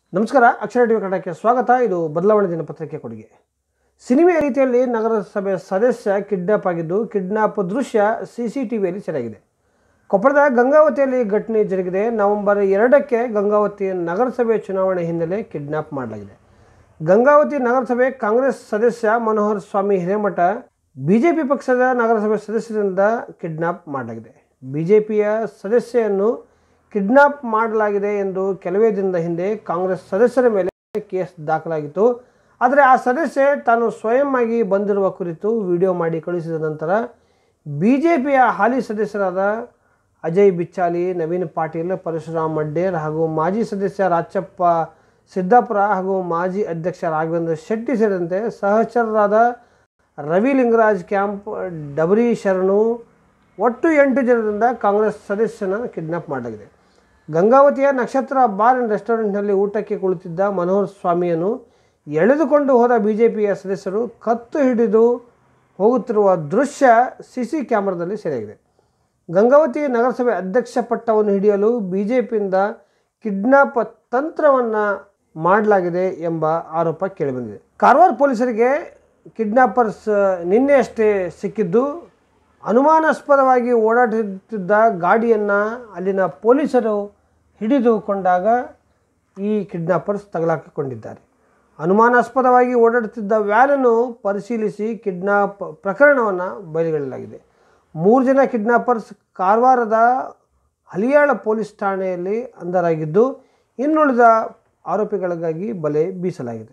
ನಮಸ್ಕಾರ ಅಕ್ಷರ ಟಿವಿ ಕನ್ನಡಕ್ಕೆ ಸ್ವಾಗತ ಇದು ಬದಲಾವಣೆ ದಿನಪತ್ರಿಕೆ ಕೊಡುಗೆ ಸಿನಿಮೆಯ ರೀತಿಯಲ್ಲಿ ನಗರಸಭೆ ಸದಸ್ಯ ಕಿಡ್ನಾಪ್ ಆಗಿದ್ದು ಕಿಡ್ನಾಪ್ ದೃಶ್ಯ ಸಿ ಸಿ ಟಿ ವಿಯಲ್ಲಿ ಸೆರೆಯಾಗಿದೆ ಕೊಪ್ಪಳದ ಗಂಗಾವತಿಯಲ್ಲಿ ಘಟನೆ ಜರುಗಿದೆ ನವೆಂಬರ್ ಎರಡಕ್ಕೆ ಗಂಗಾವತಿ ನಗರಸಭೆ ಚುನಾವಣೆ ಹಿನ್ನೆಲೆ ಕಿಡ್ನಾಪ್ ಮಾಡಲಾಗಿದೆ ಗಂಗಾವತಿ ನಗರಸಭೆ ಕಾಂಗ್ರೆಸ್ ಸದಸ್ಯ ಮನೋಹರ್ ಸ್ವಾಮಿ ಹಿರೇಮಠ ಬಿಜೆಪಿ ಪಕ್ಷದ ನಗರಸಭೆ ಸದಸ್ಯರಿಂದ ಕಿಡ್ನಾಪ್ ಮಾಡಲಾಗಿದೆ ಬಿಜೆಪಿಯ ಸದಸ್ಯೆಯನ್ನು ಕಿಡ್ನಾಪ್ ಮಾಡಲಾಗಿದೆ ಎಂದು ಕೆಲವೇ ದಿನದ ಹಿಂದೆ ಕಾಂಗ್ರೆಸ್ ಸದಸ್ಯರ ಮೇಲೆ ಕೇಸ್ ದಾಖಲಾಗಿತ್ತು ಆದರೆ ಆ ಸದಸ್ಯೆ ತಾನು ಸ್ವಯಂ ಆಗಿ ಬಂದಿರುವ ಕುರಿತು ವಿಡಿಯೋ ಮಾಡಿ ಕಳುಹಿಸಿದ ನಂತರ ಬಿ ಜೆ ಪಿಯ ಹಾಲಿ ಸದಸ್ಯರಾದ ಅಜಯ್ ಬಿಚ್ಚಾಲಿ ನವೀನ್ ಪಾಟೀಲ್ ಪರಶುರಾಮ್ ಮಡ್ಡೇರ್ ಹಾಗೂ ಮಾಜಿ ಸದಸ್ಯ ರಾಚಪ್ಪ ಸಿದ್ದಾಪುರ ಹಾಗೂ ಮಾಜಿ ಅಧ್ಯಕ್ಷ ರಾಘವೇಂದ್ರ ಶೆಟ್ಟಿ ಸೇರಿದಂತೆ ಸಹಚರರಾದ ರವಿ ಲಿಂಗರಾಜ್ ಕ್ಯಾಂಪ್ ಡಬರಿ ಶರಣು ಒಟ್ಟು ಎಂಟು ಜನರಿಂದ ಕಾಂಗ್ರೆಸ್ ಸದಸ್ಯನ ಕಿಡ್ನಾಪ್ ಮಾಡಲಾಗಿದೆ ಗಂಗಾವತಿಯ ನಕ್ಷತ್ರ ಬಾರ್ ಆ್ಯಂಡ್ ರೆಸ್ಟೋರೆಂಟ್ನಲ್ಲಿ ಊಟಕ್ಕೆ ಕುಳಿತಿದ್ದ ಮನೋಹರ್ ಸ್ವಾಮಿಯನ್ನು ಎಳೆದುಕೊಂಡು ಹೋದ ಬಿಜೆಪಿಯ ಸದಸ್ಯರು ಕತ್ತು ಹಿಡಿದು ಹೋಗುತ್ತಿರುವ ದೃಶ್ಯ ಸಿ ಸಿ ಕ್ಯಾಮ್ರಾದಲ್ಲಿ ಸೆರೆಯಾಗಿದೆ ಗಂಗಾವತಿ ನಗರಸಭೆ ಅಧ್ಯಕ್ಷ ಪಟ್ಟವನ್ನು ಹಿಡಿಯಲು ಬಿಜೆಪಿಯಿಂದ ಕಿಡ್ನಾಪ್ ತಂತ್ರವನ್ನು ಮಾಡಲಾಗಿದೆ ಎಂಬ ಆರೋಪ ಕೇಳಿಬಂದಿದೆ ಕಾರವಾರ ಪೊಲೀಸರಿಗೆ ಕಿಡ್ನಾಪರ್ಸ್ ನಿನ್ನೆಯಷ್ಟೇ ಸಿಕ್ಕಿದ್ದು ಅನುಮಾನಾಸ್ಪದವಾಗಿ ಓಡಾಡುತ್ತಿದ್ದ ಗಾಡಿಯನ್ನು ಅಲ್ಲಿನ ಪೊಲೀಸರು ಹಿಡಿದುಕೊಂಡಾಗ ಈ ಕಿಡ್ನಾಪರ್ಸ್ ತಗಲಾಕಿಕೊಂಡಿದ್ದಾರೆ ಅನುಮಾನಾಸ್ಪದವಾಗಿ ಓಡಾಡುತ್ತಿದ್ದ ವ್ಯಾನನ್ನು ಪರಿಶೀಲಿಸಿ ಕಿಡ್ನಾಪ್ ಪ್ರಕರಣವನ್ನು ಬಯಲುಗೊಳ್ಳಲಾಗಿದೆ ಮೂರು ಜನ ಕಿಡ್ನಾಪರ್ಸ್ ಕಾರವಾರದ ಹಲಿಯಾಳ ಪೊಲೀಸ್ ಠಾಣೆಯಲ್ಲಿ ಅಂಧರಾಗಿದ್ದು ಇನ್ನುಳಿದ ಆರೋಪಿಗಳಿಗಾಗಿ ಬಲೆ ಬೀಸಲಾಗಿದೆ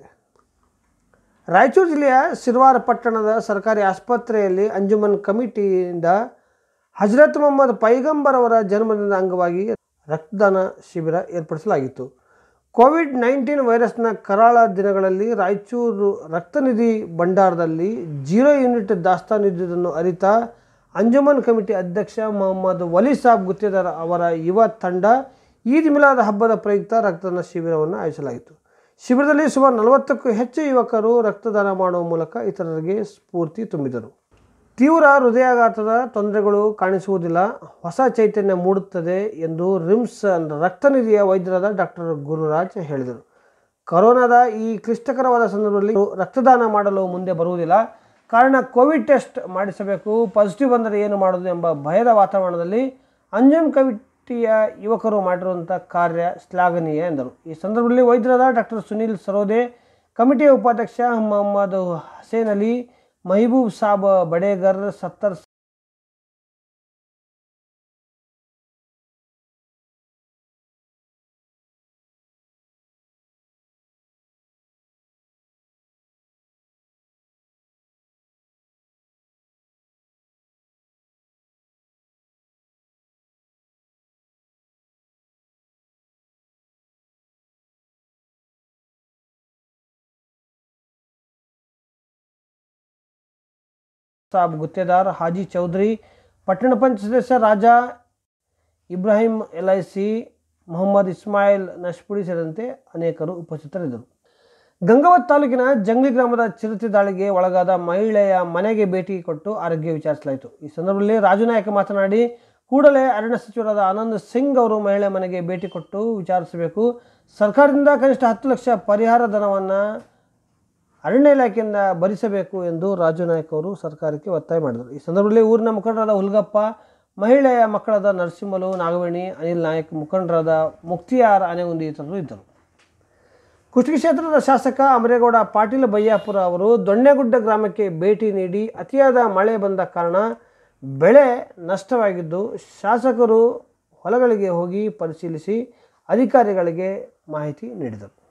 ರಾಯಚೂರು ಜಿಲ್ಲೆಯ ಸಿರ್ವಾರ ಪಟ್ಟಣದ ಸರ್ಕಾರಿ ಆಸ್ಪತ್ರೆಯಲ್ಲಿ ಅಂಜುಮನ್ ಕಮಿಟಿಯಿಂದ ಹಜರತ್ ಮೊಹಮ್ಮದ್ ಪೈಗಂಬರ್ ಅವರ ಜನ್ಮದಿನದ ಅಂಗವಾಗಿ ರಕ್ತದಾನ ಶಿಬಿರ ಏರ್ಪಡಿಸಲಾಗಿತ್ತು ಕೋವಿಡ್ ನೈನ್ಟೀನ್ ವೈರಸ್ನ ಕರಾಳ ದಿನಗಳಲ್ಲಿ ರಾಯಚೂರು ರಕ್ತನಿಧಿ ಭಂಡಾರದಲ್ಲಿ ಜೀರೋ ಯೂನಿಟ್ ದಾಸ್ತಾನು ಇದ್ದುದನ್ನು ಅರಿತ ಅಂಜುಮನ್ ಕಮಿಟಿ ಅಧ್ಯಕ್ಷ ಮೊಹಮ್ಮದ್ ವಲಿ ಸಾಬ್ ಗುತ್ತೇದಾರ್ ಅವರ ಯುವ ತಂಡ ಈದ್ ಮಿಲಾದ್ ಹಬ್ಬದ ಪ್ರಯುಕ್ತ ರಕ್ತದಾನ ಶಿಬಿರವನ್ನು ಆಯೋಜಿಸಲಾಯಿತು ಶಿಬಿರದಲ್ಲಿ ಸುಮಾರು ನಲವತ್ತಕ್ಕೂ ಹೆಚ್ಚು ಯುವಕರು ರಕ್ತದಾನ ಮಾಡುವ ಮೂಲಕ ಇತರರಿಗೆ ಸ್ಫೂರ್ತಿ ತುಂಬಿದರು ತೀವ್ರ ಹೃದಯಾಘಾತದ ತೊಂದರೆಗಳು ಕಾಣಿಸುವುದಿಲ್ಲ ಹೊಸ ಚೈತನ್ಯ ಮೂಡುತ್ತದೆ ಎಂದು ರಿಮ್ಸ್ ರಕ್ತನಿಧಿಯ ವೈದ್ಯರಾದ ಡಾಕ್ಟರ್ ಗುರುರಾಜ್ ಹೇಳಿದರು ಕೊರೋನಾದ ಈ ಕ್ಲಿಷ್ಟಕರವಾದ ಸಂದರ್ಭದಲ್ಲಿ ರಕ್ತದಾನ ಮಾಡಲು ಮುಂದೆ ಬರುವುದಿಲ್ಲ ಕಾರಣ ಕೋವಿಡ್ ಟೆಸ್ಟ್ ಮಾಡಿಸಬೇಕು ಪಾಸಿಟಿವ್ ಬಂದರೆ ಏನು ಮಾಡೋದು ಎಂಬ ಭಯದ ವಾತಾವರಣದಲ್ಲಿ ಅಂಜುಮ್ ಕಮಿಟಿಯ ಯುವಕರು ಮಾಡಿರುವಂಥ ಕಾರ್ಯ ಶ್ಲಾಘನೀಯ ಎಂದರು ಈ ಸಂದರ್ಭದಲ್ಲಿ ವೈದ್ಯರಾದ ಡಾಕ್ಟರ್ ಸುನೀಲ್ ಸರೋದೆ ಕಮಿಟಿಯ ಉಪಾಧ್ಯಕ್ಷ ಮೊಹಮ್ಮದ್ ಹಸೇನ್ ಅಲಿ ಮಹಬೂಬ್ ಸಾಬ್ ಬಡೇಗರ್ ಸತ್ತರ್ ಸಾಬ್ ಗುತ್ತೇದಾರ್ ಹಾಜಿ ಚೌಧರಿ ಪಟ್ಟಣ ಪಂಚ ಸದಸ್ಯ Raja Ibrahim L I C Mohammed Ismail ನಶ್ಪುಡಿ ಸೇರಿದಂತೆ ಅನೇಕರು ಉಪಸ್ಥಿತರಿದ್ದರು ಗಂಗಾವತ್ ತಾಲೂಕಿನ ಜಂಗ್ಲಿ ಗ್ರಾಮದ ಚಿರತೆ ದಾಳಿಗೆ ಒಳಗಾದ ಮಹಿಳೆಯ ಮನೆಗೆ ಭೇಟಿ ಕೊಟ್ಟು ಆರೋಗ್ಯ ವಿಚಾರಿಸಲಾಯಿತು ಈ ಸಂದರ್ಭದಲ್ಲಿ ರಾಜು ನಾಯಕ ಮಾತನಾಡಿ ಕೂಡಲೇ ಅರಣ್ಯ ಸಚಿವರಾದ ಆನಂದ್ ಸಿಂಗ್ ಅವರು ಮಹಿಳೆ ಮನೆಗೆ ಭೇಟಿ ಕೊಟ್ಟು ವಿಚಾರಿಸಬೇಕು ಸರ್ಕಾರದಿಂದ ಕನಿಷ್ಠ ಹತ್ತು ಲಕ್ಷ ಪರಿಹಾರ ಧನವನ್ನು ಅರಣ್ಯ ಇಲಾಖೆಯಿಂದ ಭರಿಸಬೇಕು ಎಂದು ರಾಜು ನಾಯಕ್ ಅವರು ಸರ್ಕಾರಕ್ಕೆ ಒತ್ತಾಯ ಮಾಡಿದರು ಈ ಸಂದರ್ಭದಲ್ಲಿ ಊರಿನ ಮುಖಂಡರಾದ ಹುಲ್ಗಪ್ಪ ಮಹಿಳೆಯ ಮಕ್ಕಳಾದ ನರಸಿಂಹಲು ನಾಗವೇಣಿ ಅನಿಲ್ ನಾಯಕ್ ಮುಖಂಡರಾದ ಮುಕ್ತಿಯಾರ್ ಆನೆಗುಂದಿ ಇತರರು ಇದ್ದರು ಕುಷ್ಟಗಿ ಕ್ಷೇತ್ರದ ಶಾಸಕ ಅಮರೇಗೌಡ ಪಾಟೀಲ್ ಬಯ್ಯಾಪುರ ಅವರು ದೊಣ್ಣೆಗುಡ್ಡ ಗ್ರಾಮಕ್ಕೆ ಭೇಟಿ ನೀಡಿ ಅತಿಯಾದ ಮಳೆ ಬಂದ ಕಾರಣ ಬೆಳೆ ನಷ್ಟವಾಗಿದ್ದು ಶಾಸಕರು ಹೊಲಗಳಿಗೆ ಹೋಗಿ ಪರಿಶೀಲಿಸಿ ಅಧಿಕಾರಿಗಳಿಗೆ ಮಾಹಿತಿ ನೀಡಿದರು